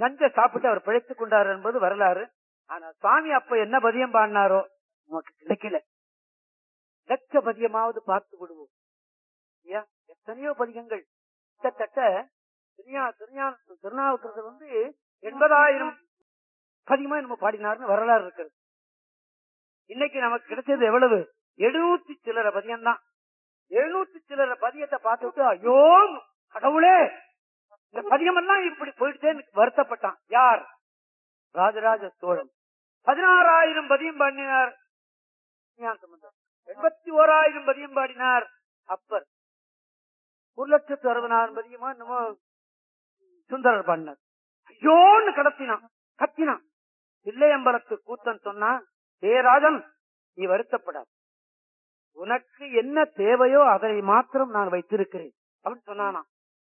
நஞ்ச சாப்பிட்டு அவர் பிழைத்துக் கொண்டார் என்பது வரலாறு ஆனா சுவாமி அப்ப என்ன பதியம் பாடினாரோ நமக்கு கிடைக்கல லட்ச பதியமாவது பார்த்து விடுவோம் ஐயா எத்தனையோ பதிகங்கள் கிட்டத்தட்ட திருஞா திருஞா திருநாவுக்கரசர் வந்து எண்பதாயிரம் பதிகமா நம்ம பாடினார்னு வரலாறு இருக்கிறது இன்னைக்கு நமக்கு கிடைச்சது எவ்வளவு எழுநூத்தி சில்லற பதியம் தான் எழுநூத்தி சில்லற பதியத்தை பார்த்துட்டு ஐயோ கடவுளே இந்த பதியம் எல்லாம் இப்படி போயிடுச்சேன்னு வருத்தப்பட்டான் யார் ராஜராஜ சோழன் பதினாறாயிரம் பதியம் பாடினார் ஞான சம்பந்தர் எண்பத்தி ஓராயிரம் பதியம் பாடினார் அப்பர் ஒரு லட்சத்து அறுபதாயிரம் பதியமா என்னமோ சுந்தரர் பாடினார் ஐயோன்னு கடத்தினான் கத்தினான் தில்லையம்பலத்து கூத்தன் சொன்னா ஏ ராஜன் நீ வருத்தப்படாது உனக்கு என்ன தேவையோ அதை மாத்திரம் நான் வைத்திருக்கிறேன் அப்படின்னு சொன்னானா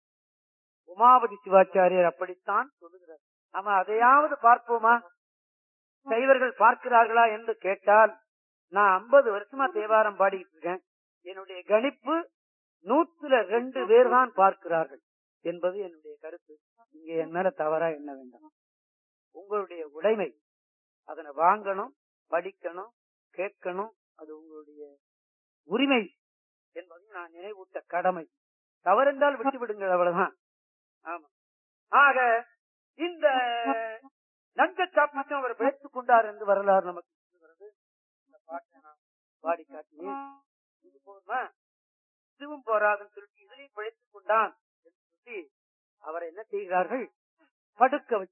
உமாபதி சிவாச்சாரியர் அப்படித்தான் சொல்லுகிறார் நாம அதையாவது பார்ப்போமா சைவர்கள் பார்க்கிறார்களா என்று கேட்டால் நான் ஐம்பது வருஷமா தேவாரம் பாடிட்டு இருக்கேன் என்னுடைய கணிப்பு நூத்துல ரெண்டு பேர் தான் பார்க்கிறார்கள் என்பது என்னுடைய கருத்து இங்க என் மேல தவறா என்ன வேண்டாம் உங்களுடைய உடைமை அதனை வாங்கணும் படிக்கணும் கேட்கணும் அது உங்களுடைய உரிமை என்பதையும் நான் நினைவூட்ட கடமை தவறென்றால் விட்டு விடுங்கள் அவ்வளவுதான் ஆமா ஆக இந்த நஞ்ச சாப்பிட்டும் அவர் பிழைத்துக் கொண்டார் என்று வரலாறு நமக்கு சொல்லுகிறது இந்த பாட்டை நான் பாடி காட்டினேன் இது போதுமா இதுவும் போராதுன்னு சொல்லிட்டு இதுலையும் பிழைத்துக் கொண்டான் என்று சொல்லி அவரை என்ன செய்கிறார்கள் படுக்க வச்சு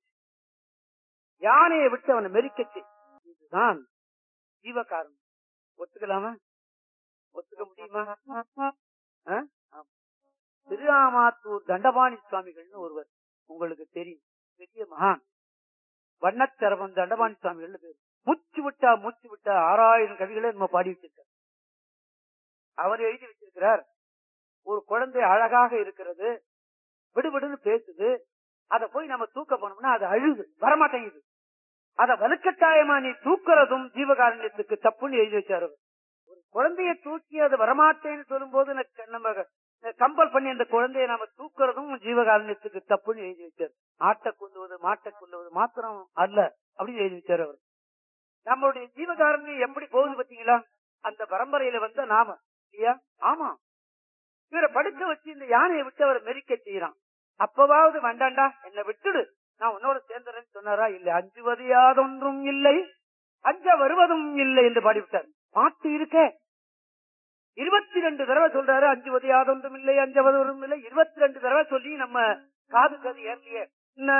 யானையை விட்டு அவனை மெரிக்கச்சு இதுதான் ஜீவகாரணம் ஒத்துக்கலாமா ஒத்துக்க முடியுமா ஆ? ஆமா. திருஆமாத்தூர் தண்டபாணி சுவாமிகள்னு ஒருவர் உங்களுக்கு தெரியும் பெரிய மகான் வண்ணச்சரவன் தண்டபாணி சுவாமிகள்னு பேரு மூச்சு விட்டா மூச்சு விட்டா ஆறாயிரம் கவிகளை நம்ம பாடி வச்சிருக்கார் அவர் எழுதி வச்சிருக்கிறார் ஒரு குழந்தை அழகாக இருக்கிறது விடுவிடுன்னு பேசுது அதை போய் நம்ம தூக்க போனோம்னா அது அழுது வரமாட்டேங்குது அத வலுக்கட்டாயமா நீ தூக்குறதும் ஜீவகாரண்யத்துக்கு தப்புன்னு எழுதி வச்சாரு அவர். ஒரு குழந்தைய தூக்கி அது வரமாட்டேன்னு சொல்லும்போது ந- நம்ம கம்பல் பண்ணி அந்த குழந்தைய நாம தூக்குறதும் ஜீவகாரண்யத்துக்கு தப்புன்னு எழுதி வச்சார் ஆட்டை கொல்லுவது மாட்டை கொல்லுவது மாத்திரம் அல்ல அப்படின்னு எழுதி வச்சார் அவர் நம்மளுடைய ஜீவகாரண்யம் எப்படி போகுது பாத்தீங்களா அந்த பரம்பரையில வந்த நாம இல்லையா ஆமா இவரை படுக்க வச்சு இந்த யானையை விட்டு அவரை மெரிக்க செய்யறான் அப்பவாவது வேண்டாண்டா என்னை விட்டுடு நான் உன்னோட சேர்ந்துறேன்னு சொன்னாரா இல்ல அஞ்சுவது யாதொன்றும் இல்லை அஞ்ச வருவதும் இல்லை என்று பாடிவிட்டார் பாட்டு இருக்க இருபத்தி ரெண்டு தடவை சொல்றாரு அஞ்சுவது யாதொன்றும் இல்லை அஞ்ச வருவதும் இல்லை இருபத்தி ரெண்டு தடவை சொல்லி நம்ம காது கது ஏறலையே